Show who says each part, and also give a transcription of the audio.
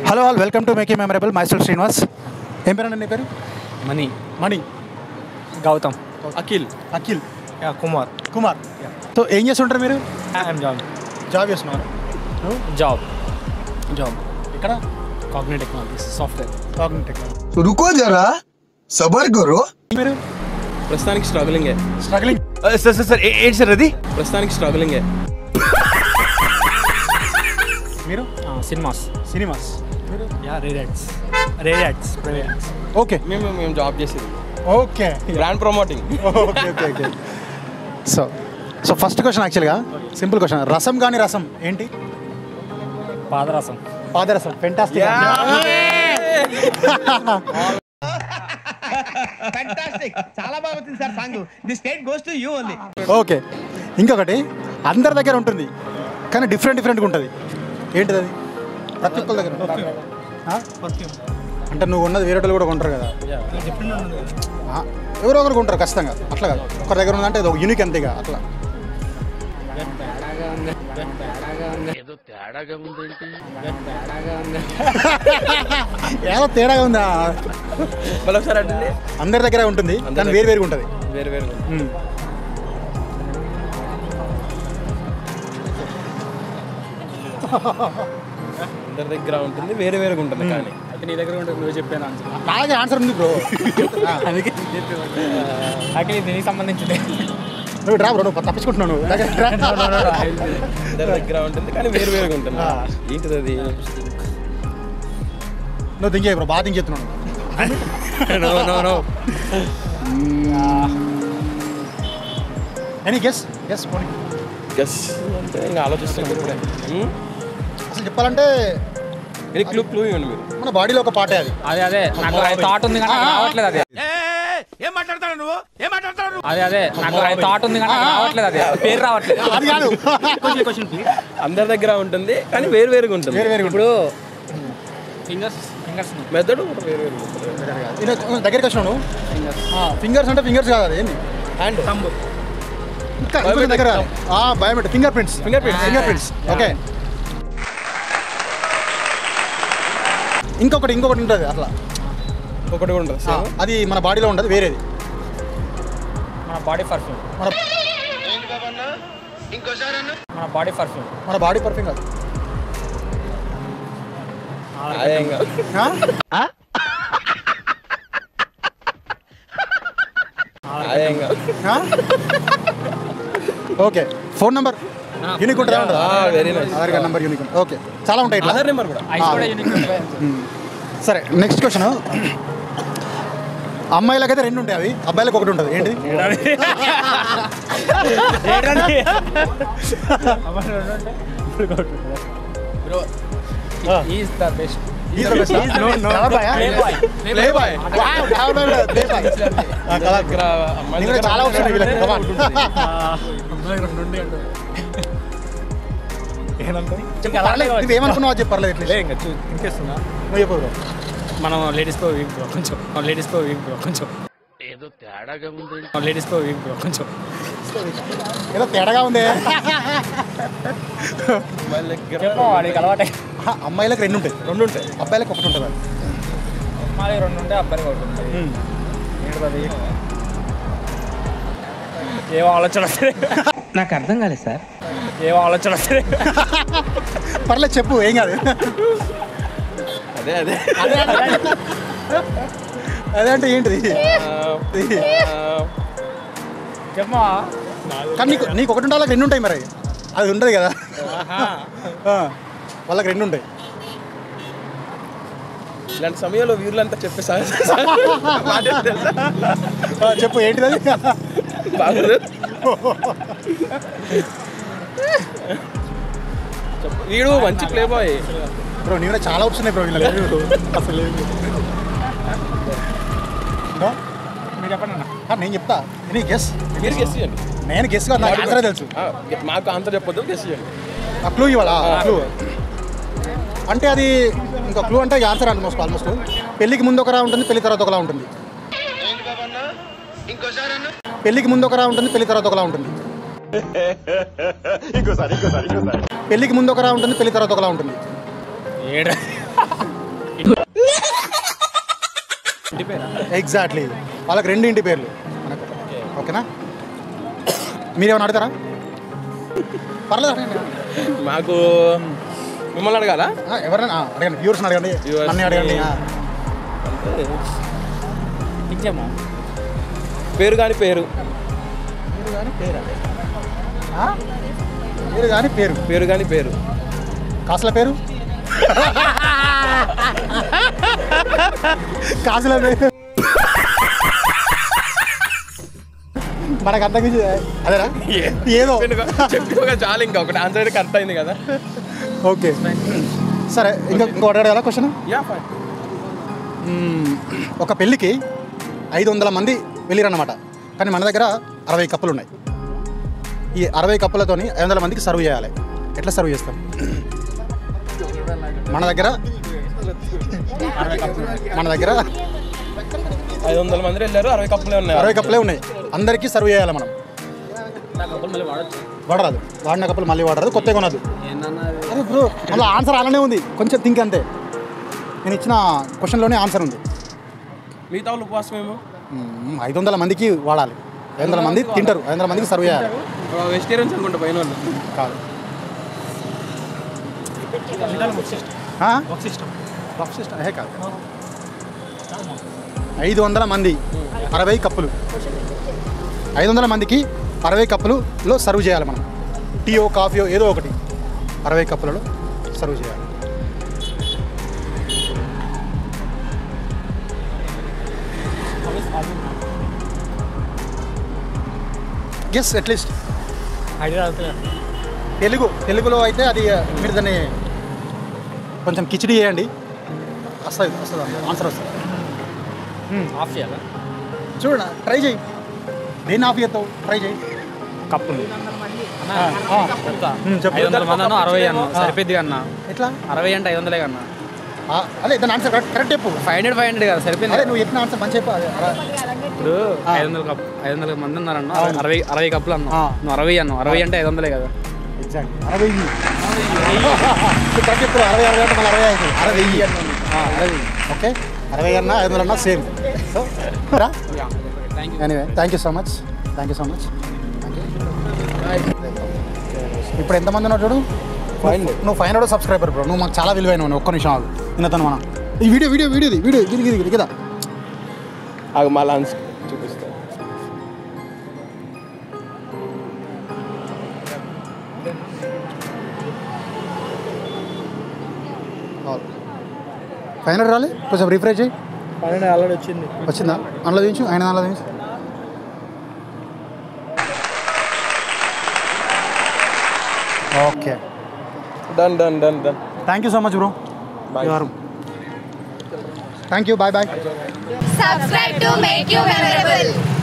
Speaker 1: Hello all welcome to make memorable Mysore Srinivas ఏం పేరు అండి నీ పేరు
Speaker 2: మనీ
Speaker 1: మణి
Speaker 2: గౌతమ్
Speaker 3: అఖిల్
Speaker 1: అఖిల్
Speaker 2: యా కుమార్
Speaker 1: కుమార్ సో ఏం చేస్తుంటారు మీరు
Speaker 2: ఐఎమ్ జాబ్
Speaker 1: జాబ్ చేస్తున్నారు నువ్వు
Speaker 2: జాబ్
Speaker 1: జాబ్ ఇక్కడ
Speaker 2: Cognizant technologies software
Speaker 1: cognitive technology
Speaker 4: तो रुको जरा सबर करो
Speaker 1: మీరు
Speaker 3: ప్రస్తుతానికి స్ట్రగులింగే
Speaker 1: స్ట్రగ్లింగ్
Speaker 5: సార్ సార్ సార్ ఏంటి సార్ అది
Speaker 3: ప్రస్తుతానికి స్ట్రగులింగే
Speaker 1: మీరు
Speaker 2: సినిమాస్
Speaker 1: సినిమాస్ మీరు
Speaker 2: యా రేడియాక్స్ రేడియాక్స్ రేడియాక్స్
Speaker 1: ఓకే
Speaker 3: మేము మేము జాబ్ చేసేది
Speaker 1: okay
Speaker 3: brand promoting
Speaker 1: okay okay okay so so first question యాక్చువల్గా సింపుల్ క్వశ్చన్ రసం కానీ రసం ఏంటి
Speaker 2: పాదరసం
Speaker 1: పాదరసం ఫెంటాస్టిక్ ఓకే ఇంకొకటి అందరి దగ్గర ఉంటుంది కానీ డిఫరెంట్ డిఫరెంట్గా ఉంటుంది ఏంటిది అది ప్రతి ఒక్కరి దగ్గర ఆ? అంటే నువ్వు ఉన్నది వేరే వాళ్ళు కూడా కొంటారు కదా ఆ, ఎవరో ఒకరు కొంటారు ఖచ్చితంగా అట్లా కాదు ఒకరి దగ్గర ఉందంటే అది ఒక యూనిక్ అంతేగా అట్లా ఏదో తేడాగా ఉందా
Speaker 3: మళ్ళీ ఒకసారి అంటే
Speaker 1: అందరి దగ్గర ఉంటుంది కానీ వేరు వేరుగా ఉంటుంది
Speaker 3: వేరు వేరు
Speaker 1: మ్మ్.
Speaker 3: అందరి దగ్గర ఉంటుంది వేరే వేరుగా ఉంటుంది కానీ
Speaker 2: అయితే నీ దగ్గర ఉంటుంది నువ్వు చెప్పాను ఆన్సర్
Speaker 1: నాకే ఆన్సర్ ఉంది బ్రో
Speaker 2: అందుకే నాకు ఇది నీకు సంబంధించింది
Speaker 1: నువ్వు డ్రా బ్రో నువ్వు తప్పించుకుంటున్నావు నువ్వు. దగ్గర డ్రా.
Speaker 3: అందరి దగ్గర ఉంటుంది కానీ వేరు వేరుగా ఉంటుంది
Speaker 1: ఆ.
Speaker 3: ఏంటిది అది
Speaker 1: నువ్వు దింగే బ్రో బాగా దింగెత్తున్నావు
Speaker 2: no no no
Speaker 1: any guess guess పోనీ
Speaker 3: గస్ అంటే ఇంకా ఆలోచిస్తాను ఇప్పుడే హ్మ్?
Speaker 1: అసలు చెప్పాలంటే
Speaker 3: ఇది క్లూ క్లూ ఇవ్వండి మీరు
Speaker 1: మన బాడీలో ఒక పాటే అది
Speaker 2: అదే అదే నాకు థాట్ ఉంది కానీ నాకు రావట్లేదు అది అదే అదే నాకు థాట్ ఉంది కానీ నాకు రావట్లేదు అది పేరు రావట్లేదు
Speaker 1: అది కాదు
Speaker 3: అందరి దగ్గర ఉంటుంది కానీ వేరు వేరుగా ఉంటుంది
Speaker 1: వేరు వేరుగా
Speaker 2: ఇప్పుడు ఫింగర్స్ ఫింగర్స్
Speaker 3: మెథడ్ కూడా వేరు వేరుగా ఉంటుంది
Speaker 1: ఉంటుంది దగ్గరికి వచ్చినావు ఫింగర్స్ అంటే ఫింగర్స్ కాదు అది ఏంది
Speaker 3: హ్యాండ్
Speaker 1: ఇంకా ఇంకొక దగ్గర biometric fingerprints
Speaker 3: Finger prints.
Speaker 1: Fingerprints okay ఇంకొకటి ఇంకొకటి ఉంటుంది అట్లా
Speaker 3: ఒకటి కూడా ఉంటుంది
Speaker 1: ఆ, అది మన బాడీలో ఉంటుంది వేరేది
Speaker 2: మన బాడీ పర్ఫ్యూమ్
Speaker 1: మన
Speaker 2: మన బాడీ పర్ఫ్యూమ్
Speaker 1: మన బాడీ పర్ఫ్యూమ్ కాదు
Speaker 3: అదే ఇంకా
Speaker 1: ఆ?
Speaker 3: అదే ఇంకా
Speaker 1: ఆ? ఓకే ఫోన్ నెంబర్ యూనిక్ ఉంటుందా ఉండదా?
Speaker 3: Very nice
Speaker 1: Aadhaar card number unique okay చాలా ఉంటాయి ఇట్లా
Speaker 3: ఆధార్ నెంబర్ కూడా
Speaker 2: ఐస్ కూడా యూనిక్ ఉంటాయి
Speaker 1: సరే నెక్స్ట్ క్వశ్చన్ అమ్మాయిలకైతే రెండు ఉంటాయి అవి అబ్బాయిలకు ఒకటి ఉంటుంది ఏంటి
Speaker 2: ఈజ్ ద బెస్ట్
Speaker 3: Playboy. దగ్గర అమ్మాయిల దగ్గర
Speaker 1: చాలా ఆప్షన్ వీళ్ళకి come on. పర్లేదు, నువ్వేమనుకున్నావు అది చెప్పు, పర్లేదు ఎట్లా
Speaker 2: ఇంకేస్తున్నా
Speaker 1: నువ్వు చెప్పు bro.
Speaker 2: మనం లేడీస్ తో వీక్ బ్రో కొంచెం మనం లేడీస్ తో వీక్ బ్రో కొంచెం ఏదో తేడాగా ఉంది లేడీస్ తో వీక్ బ్రో కొంచెం
Speaker 1: ఏదో తేడాగా ఉంది
Speaker 3: అమ్మాయిల దగ్గర
Speaker 2: చెప్పు వాడికి అలవాటే
Speaker 1: ఆ, అమ్మాయిలకు రెండు ఉంటాయి
Speaker 3: రెండు ఉంటాయి
Speaker 1: అబ్బాయిలకు ఒకటి ఉంటుంది
Speaker 2: మాది రెండు ఉంటే అబ్బాయికి ఒకటి ఉంటుంది ఏంటది ఏం ఆలోచన వస్తుంది
Speaker 5: నాకు అర్థం కాలేదు సార్
Speaker 2: ఏం ఆలోచన వస్తుంది
Speaker 1: పర్లేదు చెప్పు ఏం కాదు
Speaker 3: అదే అదే
Speaker 1: అదే అంటే ఏంటిది
Speaker 2: చెప్పమా
Speaker 1: కానీ నీకు నీకు ఒకటి ఉంటే వాళ్ళకి రెండు ఉంటాయి మరి అది ఉండదు కదా ఆ, వాళ్ళకి రెండు ఉంటాయి
Speaker 3: ఇలాంటి సమయంలో వీరులంతా చెప్పేసారు
Speaker 1: ఆ, చెప్పు ఏంటిది అది
Speaker 3: బాగుంది చెప్పు. వీడు మంచి ప్లే బాయ్
Speaker 1: బ్రో నీ కూడా చాలా ఆప్షన్ ఉన్నాయి బ్రో వీళ్ళకి అసలు లేదు. ఇంకా?
Speaker 2: మీరు చెప్పండి అన్న
Speaker 1: ఆ, నేను చెప్తా నీ గెస్
Speaker 3: మీరు గెస్ చేయండి
Speaker 1: నేను గెస్ కాదు నాకు ఆన్సరే తెలుసు
Speaker 3: ఆ, మాకు ఆన్సర్ చెప్పొద్దు గెస్ చేయండి
Speaker 1: ఆ క్లూ ఇవ్వాలా క్లూ అంటే అది ఇంకా క్లూ అంటే ఆన్సర్ ఆల్మోస్ట్ ఆల్మోస్ట్ పెళ్ళికి ముందు ఒకలా ఉంటుంది పెళ్లి తర్వాత ఒకలా ఉంటుంది పెళ్ళికి ముందు ఒకలా ఉంటుంది పెళ్లి తర్వాత ఒకలా ఉంటుంది పెళ్ళికి ముందు ఒకలా ఉంటుంది పెళ్లి తర్వాత ఒకలా ఉంటుంది
Speaker 2: ఏడు
Speaker 1: ఎగ్జాక్ట్లీ వాళ్ళకి రెండు ఇంటి పేర్లు మనకు ఓకేనా మీరేమైనా అడుగుతారా పర్లేదు అడగండి
Speaker 3: మాకు మిమ్మల్ని అడగాల
Speaker 1: ఆ, ఎవరైనా ఆ, అడగండి వ్యూవర్స్ అడగండి
Speaker 3: Viewers
Speaker 1: నన్ను అడగండి ఆ.
Speaker 2: నిజమా
Speaker 3: పేరు కానీ పేరు
Speaker 1: పేరు కానీ పేరా ఆ? పేరు కానీ పేరు
Speaker 3: పేరు కానీ పేరు
Speaker 1: కాసుల పేరు కాసుల పేరు మనకు అంత గురించి అదేనా ఏదో
Speaker 3: చెప్పుకోగా చాలు ఇంకా ఒకటి ఆన్సర్ అయితే కరెక్ట్ అయింది కదా
Speaker 1: ఓకే సరే ఇంకా ఇంకో అడగడా క్వశ్చన్
Speaker 3: యా ఫైన్
Speaker 1: ఒక పెళ్ళికి ఐదు వందల మంది వెళ్ళిరన్నమాట కానీ మన దగ్గర అరవై కప్పులు ఉన్నాయి ఈ అరవై కప్పులతోని ఐదు వందల మందికి సర్వ్ చేయాలి ఎట్లా సర్వ్ చేస్తాం మన దగ్గర మన దగ్గర
Speaker 3: ఐదు వందల మంది వెళ్ళారు అరవై కప్పులే ఉన్నాయి
Speaker 1: అరవై కప్పులే ఉన్నాయి అందరికీ సర్వ్ చేయాలి మనం వాడరాదు వాడిన కప్పులు మళ్ళీ వాడరాదు కొత్తగా కొనదు అదే బ్రో మళ్ళీ ఆన్సర్ అలానే ఉంది కొంచెం థింక్ అంతే నేను ఇచ్చిన క్వశ్చన్లోనే ఆన్సర్ ఉంది
Speaker 3: మిగతా వాళ్ళు ఉపవాసం ఏమో
Speaker 1: మ్మ్, ఐదు వందల మందికి వాడాలి ఐదు వందల మంది తింటారు ఐదు వందల మందికి సర్వ్ చేయాలి
Speaker 3: వెజిటేరియన్స్ అనుకుంటా పైన వాళ్ళు
Speaker 1: కాదు ఆ? రఫ్ సిస్టమ్ ఏ కాదు ఐదు వందల మంది అరవై కప్పులు ఐదు వందల మందికి అరవై కప్పులులో సర్వ్ చేయాలి మనం టీయో కాఫీయో ఏదో ఒకటి అరవై కప్పులలో సర్వ్ చేయాలి గెస్ అట్లీస్ట్
Speaker 2: ఐడియా అవుతుంది
Speaker 1: తెలుగు తెలుగులో అయితే అది మీరు దాన్ని కొంచెం కిచిడి చేయండి వస్తుంది వస్తుంది ఆన్సర్ వస్తుంది
Speaker 2: ఆఫ్ చేయాలా
Speaker 1: చూడ ట్రై చేయి దేన్ని ఆఫ్ చేస్తావు ట్రై చేయి
Speaker 2: కప్పులు చెప్తా
Speaker 1: ఉమ్, చెప్పు.
Speaker 2: ఐదు వందల మంది అన్న అరవై అన్న సరిపోద్ది అన్న
Speaker 1: ఎట్లా
Speaker 2: అరవై అంటే ఐదు వందలే కన్నా
Speaker 1: ఆ, అదే దాని ఆన్సర్ కరెక్ట్ కరెక్ట్ చెప్పు
Speaker 2: ఫైవ్ హండ్రెడ్ ఫైవ్ హండ్రెడ్ కదా సరిపోయింది
Speaker 1: అదే నువ్వు చెప్పిన ఆన్సర్ మంచి చెప్పు అదే, అలా.
Speaker 2: ఇప్పుడు ఐదు వందల కప్ ఐదు వందల మంది ఉన్నారన్న
Speaker 1: అవును.
Speaker 2: అరవై అరవై కప్పులు అన్న
Speaker 1: ఆ.
Speaker 2: నువ్వు అరవై అన్నావు అరవై అంటే ఐదు వందలే కదా
Speaker 1: ఎగ్జాక్ట్ అరవై కరెక్ట్ చెప్పు అరవై అరవై అంటే మళ్ళీ అరవై ఐదు అరవై ఆ, అరవై ఓకే అరవై అన్నా ఐదు వందలు అన్నా సేమ్ సో రా
Speaker 2: thank you
Speaker 1: anyway thank you so much thank you so much ఇప్పుడు ఎంతమంది ఉన్నారు చూడు
Speaker 3: Fine.
Speaker 1: నువ్వు ఫైవ్ హండ్రెడ్ సబ్స్క్రైబర్ బ్రో నువ్వు మాకు చాలా విలువైన వాడివి. ఒక్క నిమిషం ఆగు నిన్నతను మనం ఈ వీడియో వీడియో వీడియో ఇది వీడియో గిరి గిరి గిరి కదా
Speaker 3: ఆగు మళ్ళీ ఆన్సర్ చూపిస్తా
Speaker 1: ఫైవ్ హండ్రెడ్ రాలే కొంచెం రిఫ్రెష్ చేయి
Speaker 3: పన్నెండు ఆల్రెడీ వచ్చింది
Speaker 1: వచ్చిందా అందులో దించు ఆయన దానిలో దించు okay
Speaker 3: done done done done
Speaker 1: thank you so much bro
Speaker 3: Bye.
Speaker 1: Thank you bye bye
Speaker 6: Subscribe to make you memorable.